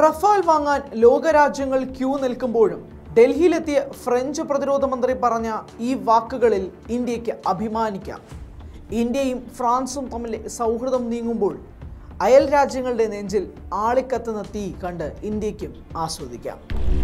Rafale വാങ്ങാൻ ലോകരാജ്യങ്ങൾ Q നിൽക്കുമ്പോഴും ഡൽഹിയിലെത്തിയ ഫ്രഞ്ച് പ്രതിരോധ മന്ത്രി പറഞ്ഞ ഈ വാക്കുകളിൽ ഇന്ത്യക്ക് അഭിമാനിക്കാം ഇന്ത്യയും ഫ്രാൻസും തമ്മിലെ സൗഹൃദം നീങ്ങുമ്പോൾ അയൽ രാജ്യങ്ങളുടെ നെഞ്ചിൽ ആളിക്കത്തുന്ന തീ കണ്ട് ഇന്ത്യക്കും ആസ്വദിക്കാം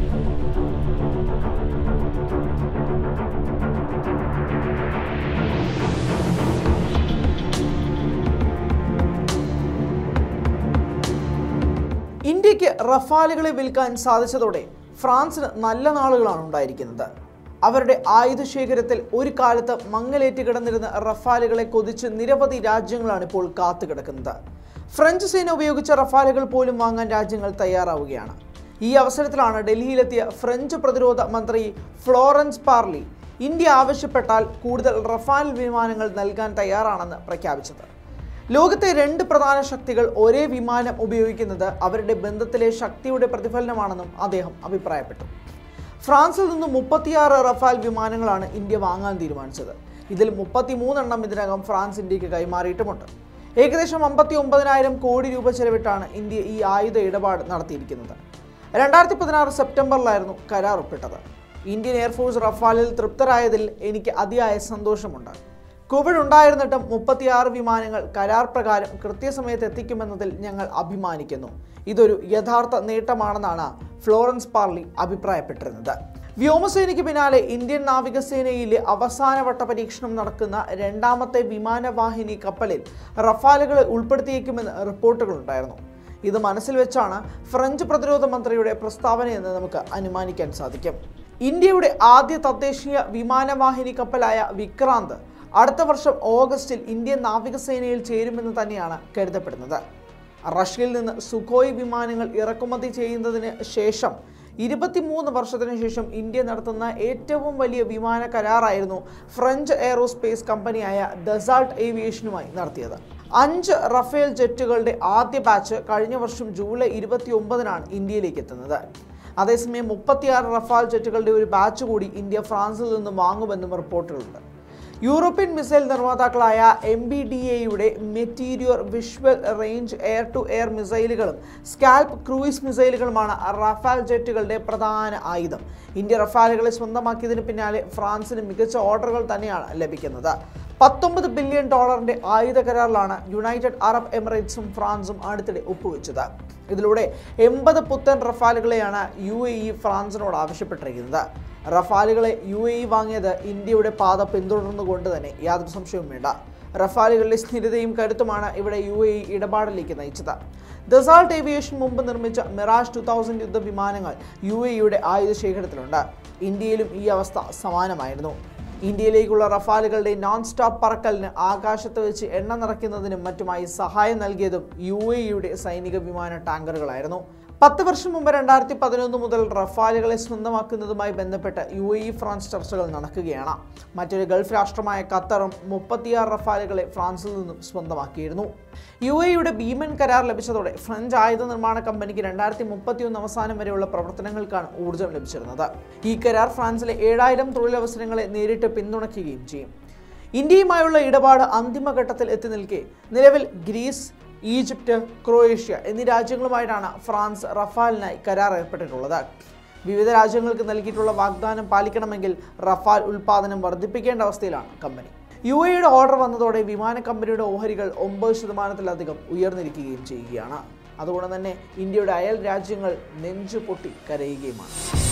ഇന്ത്യക്ക് റഫാലുകളെ വിൽക്കാൻ സാധിച്ചതോടെ ഫ്രാൻസിന് നല്ല നാളുകളാണ് ഉണ്ടായിരിക്കുന്നത് അവരുടെ ആയുധശേഖരത്തിൽ ഒരു കാലത്ത് മങ്ങലേറ്റ് കിടന്നിരുന്ന റഫാലുകളെ കൊതിച്ച് നിരവധി രാജ്യങ്ങളാണ് ഇപ്പോൾ കാത്തുകിടക്കുന്നത് ഫ്രഞ്ച് സേന ഉപയോഗിച്ച റഫാലുകൾ പോലും വാങ്ങാൻ രാജ്യങ്ങൾ തയ്യാറാവുകയാണ് ഈ അവസരത്തിലാണ് ഡൽഹിയിലെത്തിയ ഫ്രഞ്ച് പ്രതിരോധ മന്ത്രി ഫ്ലോറൻസ് പാർലി ഇന്ത്യ ആവശ്യപ്പെട്ടാൽ കൂടുതൽ റഫാൽ വിമാനങ്ങൾ നൽകാൻ തയ്യാറാണെന്ന് പ്രഖ്യാപിച്ചത് ലോകത്തെ രണ്ട് പ്രധാന ശക്തികൾ ഒരേ വിമാനം ഉപയോഗിക്കുന്നത് അവരുടെ ബന്ധത്തിലെ ശക്തിയുടെ പ്രതിഫലനമാണെന്നും അദ്ദേഹം അഭിപ്രായപ്പെട്ടു ഫ്രാൻസിൽ നിന്നും മുപ്പത്തിയാറ് റഫാൽ വിമാനങ്ങളാണ് ഇന്ത്യ വാങ്ങാൻ തീരുമാനിച്ചത് ഇതിൽ മുപ്പത്തിമൂന്നെണ്ണം ഇതിനകം ഫ്രാൻസ് ഇന്ത്യക്ക് കൈമാറിയിട്ടുമുണ്ട് ഏകദേശം അമ്പത്തി ഒമ്പതിനായിരം കോടി രൂപ ചെലവിട്ടാണ് ഇന്ത്യ ഈ ആയുധ ഇടപാട് നടത്തിയിരിക്കുന്നത് രണ്ടായിരത്തി പതിനാറ് സെപ്റ്റംബറിലായിരുന്നു കരാർ ഒപ്പിട്ടത് ഇന്ത്യൻ എയർഫോഴ്സ് റഫാലിൽ തൃപ്തരായതിൽ എനിക്ക് അതിയായ സന്തോഷമുണ്ട് കോവിഡ് ഉണ്ടായിരുന്നിട്ടും മുപ്പത്തിയാറ് വിമാനങ്ങൾ കരാർ പ്രകാരം കൃത്യസമയത്ത് എത്തിക്കുമെന്നതിൽ ഞങ്ങൾ അഭിമാനിക്കുന്നു ഇതൊരു യഥാർത്ഥ നേട്ടമാണെന്നാണ് ഫ്ലോറൻസ് പാർലി അഭിപ്രായപ്പെട്ടിരുന്നത് വ്യോമസേനയ്ക്ക് പിന്നാലെ ഇന്ത്യൻ നാവികസേനയിലെ അവസാനവട്ട പരീക്ഷണം നടക്കുന്ന രണ്ടാമത്തെ വിമാനവാഹിനി കപ്പലിൽ റഫാലുകളെ ഉൾപ്പെടുത്തിയേക്കുമെന്ന് റിപ്പോർട്ടുകളുണ്ടായിരുന്നു ഇത് മനസ്സിൽ വെച്ചാണ് ഫ്രഞ്ച് പ്രതിരോധ മന്ത്രിയുടെ പ്രസ്താവനയെന്ന് നമുക്ക് അനുമാനിക്കാൻ സാധിക്കും ഇന്ത്യയുടെ ആദ്യ തദ്ദേശീയ വിമാനവാഹിനി കപ്പലായ വിക്രാന്ത് അടുത്ത വർഷം ഓഗസ്റ്റിൽ ഇന്ത്യൻ നാവികസേനയിൽ ചേരുമെന്ന് തന്നെയാണ് കരുതപ്പെടുന്നത് റഷ്യയിൽ നിന്ന് സുഖോയ് വിമാനങ്ങൾ ഇറക്കുമതി ചെയ്യുന്നതിന് ശേഷം ഇരുപത്തിമൂന്ന് വർഷത്തിന് ശേഷം ഇന്ത്യ നടത്തുന്ന ഏറ്റവും വലിയ വിമാന കരാറായിരുന്നു ഫ്രഞ്ച് എയറോസ്പേസ് കമ്പനിയായ ദസാൾട്ട് ഏവിയേഷനുമായി നടത്തിയത് അഞ്ച് റഫേൽ ജെറ്റുകളുടെ ആദ്യ ബാച്ച് കഴിഞ്ഞ വർഷം ജൂലൈ ഇരുപത്തി ഒമ്പതിനാണ് ഇന്ത്യയിലേക്ക് എത്തുന്നത് അതേസമയം മുപ്പത്തിയാറ് റഫാൽ ജെറ്റുകളുടെ ഒരു ബാച്ച് കൂടി ഇന്ത്യ ഫ്രാൻസിൽ നിന്ന് വാങ്ങുമെന്നും റിപ്പോർട്ടുകളുണ്ട് യൂറോപ്യൻ മിസൈൽ നിർമ്മാതാക്കളായ എം ബി ഡി എയുടെ Meteor visual range air to air മിസൈലുകളും സ്കാൽപ്പ് ക്രൂയിസ് മിസൈലുകളുമാണ് റഫാൽ ജെറ്റുകളുടെ പ്രധാന ആയുധം ഇന്ത്യ റഫാലുകളെ സ്വന്തമാക്കിയതിന് പിന്നാലെ ഫ്രാൻസിന് മികച്ച ഓർഡറുകൾ തന്നെയാണ് ലഭിക്കുന്നത് പത്തൊമ്പത് ബില്യൺ ഡോളറിന്റെ ആയുധ കരാറിലാണ് യുണൈറ്റഡ് അറബ് എമിറേറ്റ്സും ഫ്രാൻസും അടുത്തിടെ ഒപ്പുവെച്ചത് ഇതിലൂടെ എൺപത് പുത്തൻ റഫാലുകളെയാണ് യു എ ഇ ഫ്രാൻസിനോട് ആവശ്യപ്പെട്ടിരിക്കുന്നത് റഫാലുകളെ യു എ ഇ വാങ്ങിയത് ഇന്ത്യയുടെ പാത പിന്തുടർന്നുകൊണ്ട് തന്നെ യാതൊരു സംശയവും വേണ്ട റഫാലുകളുടെ സ്ഥിരതയും കരുത്തുമാണ് ഇവിടെ യു എ ഇ ഇടപാടിലേക്ക് നയിച്ചത് ദസാൾട്ട് ഏവിയേഷൻ മുമ്പ് നിർമ്മിച്ച മിറാഷ് ടു തൗസൻഡ് യുദ്ധ വിമാനങ്ങൾ യു എ ഇയുടെ ആയുധ ശേഖരത്തിലുണ്ട് ഇന്ത്യയിലും ഈ അവസ്ഥ സമാനമായിരുന്നു ഇന്ത്യയിലേക്കുള്ള റഫാലുകളുടെ നോൺ സ്റ്റോപ്പ് പറക്കലിന് ആകാശത്ത് വെച്ച് എണ്ണ നിറയ്ക്കുന്നതിനും മറ്റുമായി സഹായം നൽകിയതും യു എ ഇയുടെ സൈനിക വിമാന ടാങ്കറുകളായിരുന്നു പത്ത് വർഷം മുമ്പ് രണ്ടായിരത്തി പതിനൊന്ന് മുതൽ റഫാലുകളെ സ്വന്തമാക്കുന്നതുമായി ബന്ധപ്പെട്ട് യു എ ഇ ഫ്രാൻസ് ചർച്ചകൾ നടക്കുകയാണ് മറ്റൊരു ഗൾഫ് രാഷ്ട്രമായ ഖത്തറും മുപ്പത്തിയാറ് റഫാലുകളെ ഫ്രാൻസിൽ നിന്നും സ്വന്തമാക്കിയിരുന്നു യു എ യുടെ ഭീമൻ കരാർ ലഭിച്ചതോടെ ഫ്രഞ്ച് ആയുധ നിർമ്മാണ കമ്പനിക്ക് രണ്ടായിരത്തി മുപ്പത്തിയൊന്ന് അവസാനം വരെയുള്ള പ്രവർത്തനങ്ങൾക്കാണ് ഊർജ്ജം ലഭിച്ചിരുന്നത് ഈ കരാർ ഫ്രാൻസിലെ ഏഴായിരം തൊഴിലവസരങ്ങളെ നേരിട്ട് പിന്തുണയ്ക്കുകയും ചെയ്യും ഇന്ത്യയുമായുള്ള ഇടപാട് അന്തിമഘട്ടത്തിൽ എത്തി നിൽക്കെ നിലവിൽ ഗ്രീസ് ഈജിപ്റ്റ് ക്രൊയേഷ്യ എന്നീ രാജ്യങ്ങളുമായിട്ടാണ് ഫ്രാൻസ് റഫാലിനായി കരാർ ഏർപ്പെട്ടിട്ടുള്ളത് വിവിധ രാജ്യങ്ങൾക്ക് നൽകിയിട്ടുള്ള വാഗ്ദാനം പാലിക്കണമെങ്കിൽ റഫാൽ ഉൽപ്പാദനം വർദ്ധിപ്പിക്കേണ്ട അവസ്ഥയിലാണ് കമ്പനി യു എയുടെ ഓർഡർ വന്നതോടെ വിമാന കമ്പനിയുടെ ഓഹരികൾ ഒമ്പത് ശതമാനത്തിലധികം ഉയർന്നിരിക്കുകയും ചെയ്യുകയാണ് അതുകൊണ്ട് തന്നെ ഇന്ത്യയുടെ അയൽ രാജ്യങ്ങൾ നെഞ്ചു പൊട്ടി കരയുകയുമാണ്